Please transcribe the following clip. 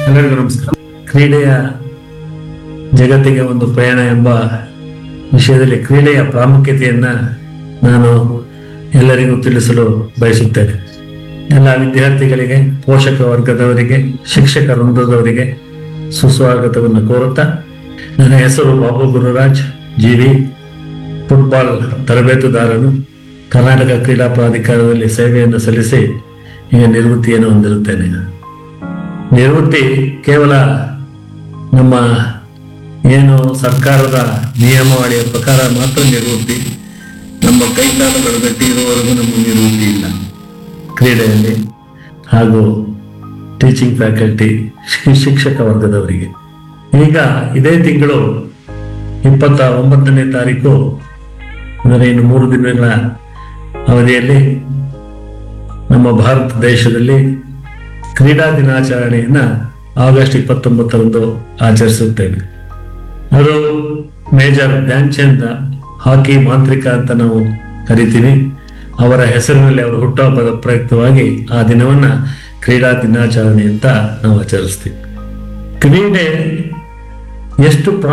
ಎಲ್ಲರಿಗೂ ನಮಸ್ಕಾರ ಕ್ರೀಡೆಯ ಜಗತ್ತಿಗೆ ಒಂದು ಪ್ರಯಾಣ ಎಂಬ ವಿಷಯದಲ್ಲಿ ಕ್ರೀಡೆಯ ಪ್ರಾಮುಖ್ಯತೆಯನ್ನ ನಾನು ಎಲ್ಲರಿಗೂ ತಿಳಿಸಲು ಬಯಸುತ್ತೇನೆ ಎಲ್ಲ ವಿದ್ಯಾರ್ಥಿಗಳಿಗೆ ಪೋಷಕ ವರ್ಗದವರಿಗೆ ಶಿಕ್ಷಕ ವೃಂದದವರಿಗೆ ಸುಸ್ವಾಗತವನ್ನು ಕೋರುತ್ತಾ ನನ್ನ ಹೆಸರು ಬಾಬು ಗುರುರಾಜ್ ಜಿವಿ ಫುಟ್ಬಾಲ್ ತರಬೇತುದಾರನು ಕರ್ನಾಟಕ ಕ್ರೀಡಾ ಪ್ರಾಧಿಕಾರದಲ್ಲಿ ಸೇವೆಯನ್ನು ಸಲ್ಲಿಸಿ ಈಗ ನಿವೃತ್ತಿಯನ್ನು ಹೊಂದಿರುತ್ತೇನೆ ನಿವೃತ್ತಿ ಕೇವಲ ನಮ್ಮ ಏನು ಸರ್ಕಾರದ ನಿಯಮಾವಳಿಯ ಪ್ರಕಾರ ಮಾತ್ರ ನಿವೃತ್ತಿ ನಮ್ಮ ಕೈಕಾಲುಗಳು ಗಟ್ಟಿ ಇರುವವರೆಗೂ ನಮಗೆ ನಿವೃತ್ತಿ ಇಲ್ಲ ಕ್ರೀಡೆಯಲ್ಲಿ ಹಾಗೂ ಟೀಚಿಂಗ್ ಫ್ಯಾಕಲ್ಟಿ ಶಿಕ್ಷಕ ವರ್ಗದವರಿಗೆ ಈಗ ಇದೇ ತಿಂಗಳು ಇಪ್ಪತ್ತ ಒಂಬತ್ತನೇ ತಾರೀಕು ಅಂದರೆ ಇನ್ನು ಮೂರು ದಿನಗಳ ಅವಧಿಯಲ್ಲಿ ನಮ್ಮ ಭಾರತ ದೇಶದಲ್ಲಿ ಕ್ರೀಡಾ ದಿನಾಚರಣೆಯನ್ನ ಆಗಸ್ಟ್ ಇಪ್ಪತ್ತೊಂಬತ್ತರಂದು ಆಚರಿಸುತ್ತೇವೆ ಅದು ಮೇಜರ್ ಧ್ಯಾನ್ ಚಂದ್ ಹಾಕಿ ಮಾಂತ್ರಿಕ ಅಂತ ನಾವು ಕರಿತೀವಿ ಅವರ ಹೆಸರಿನಲ್ಲಿ ಅವರ ಹುಟ್ಟುಹಬ್ಬದ ಪ್ರಯುಕ್ತವಾಗಿ ಆ ದಿನವನ್ನ ಕ್ರೀಡಾ ದಿನಾಚರಣೆ ಅಂತ ನಾವು ಆಚರಿಸ್ತೀವಿ ಕ್ರೀಡೆ ಎಷ್ಟು